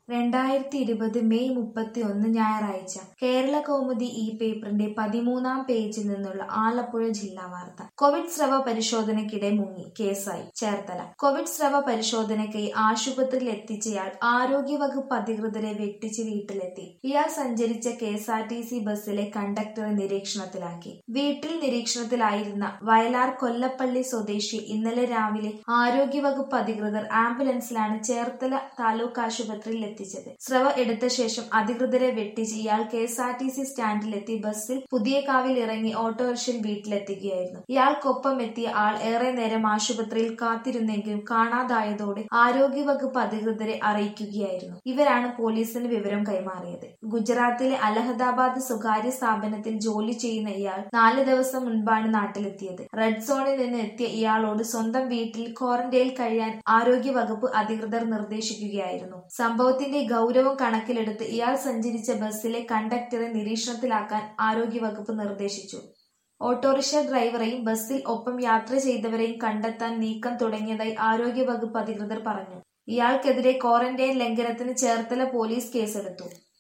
രണ്ടായിരത്തി ഇരുപത് മെയ് മുപ്പത്തിയൊന്ന് ഞായറാഴ്ച കേരള കൗമുദി ഈ പേപ്പറിന്റെ പതിമൂന്നാം പേജിൽ നിന്നുള്ള ആലപ്പുഴ ജില്ലാ വാർത്ത കോവിഡ് സ്രവ പരിശോധനയ്ക്കിടെ മുങ്ങി കേസായി ചേർത്തല കോവിഡ് സ്രവ പരിശോധനയ്ക്കായി ആശുപത്രിയിൽ എത്തിച്ചയാൾ ആരോഗ്യവകുപ്പ് അധികൃതരെ വെട്ടിച്ച് വീട്ടിലെത്തി ഇയാൾ സഞ്ചരിച്ച K S R T C ബസ്സിലെ കണ്ടക്ടറെ നിരീക്ഷണത്തിലാക്കി വീട്ടിൽ നിരീക്ഷണത്തിലായിരുന്ന വയലാർ കൊല്ലപ്പള്ളി സ്വദേശി ഇന്നലെ രാവിലെ ആരോഗ്യവകുപ്പ് അധികൃതർ ആംബുലൻസിലാണ് ചേർത്തല താലൂക്ക് ആശുപത്രിയിൽ എത്തിച്ചത് സ്രവ എടുത്ത ശേഷം അധികൃതരെ വെട്ടിച്ച് ഇയാൾ K S R T C സ്റ്റാൻഡിലെത്തി ബസ്സിൽ പുതിയകാവിൽ ഇറങ്ങി ഓട്ടോറിക്ഷയിൽ വീട്ടിലെത്തുകയായിരുന്നു ഇയാൾക്കൊപ്പം എത്തിയ ആൾ ഏറെ നേരം ആശുപത്രിയിൽ കാത്തിരുന്നെങ്കിലും കാണാതായതോടെ ആരോഗ്യവകുപ്പ് അധികൃതരെ അറിയിക്കുകയായിരുന്നു ഇവരാണ് പോലീസിന് വിവരം കൈമാറിയത് ഗുജറാത്തിലെ അലഹദാബാദ് സ്വകാര്യ സ്ഥാപനത്തിൽ ജോലി ചെയ്യുന്ന ഇയാൾ നാല് ദിവസം മുൻപാണ് നാട്ടിലെത്തിയത് റെഡ് സോണിൽ നിന്ന് എത്തിയ ഇയാളോട് സ്വന്തം വീട്ടിൽ ക്വാറന്റൈനിൽ കഴിയാൻ ആരോഗ്യവകുപ്പ് അധികൃതർ നിർദ്ദേശിക്കുകയായിരുന്നു സംഭവത്തിന്റെ ഗൗരവം കണക്കിലെടുത്ത് ഇയാൾ സഞ്ചരിച്ച ബസ്സിലെ കണ്ടക്ടറെ നിരീക്ഷണത്തിലാക്കാൻ ആരോഗ്യവകുപ്പ് നിർദ്ദേശിച്ചു ഓട്ടോറിക്ഷ ഡ്രൈവറെയും ബസ്സിൽ ഒപ്പം യാത്ര ചെയ്തവരെയും കണ്ടെത്താൻ നീക്കം തുടങ്ങിയതായി ആരോഗ്യവകുപ്പ് അധികൃതർ പറഞ്ഞു ഇയാൾക്കെതിരെ ക്വാറന്റൈൻ ലംഘനത്തിന് ചേർത്തല പോലീസ് കേസെടുത്തു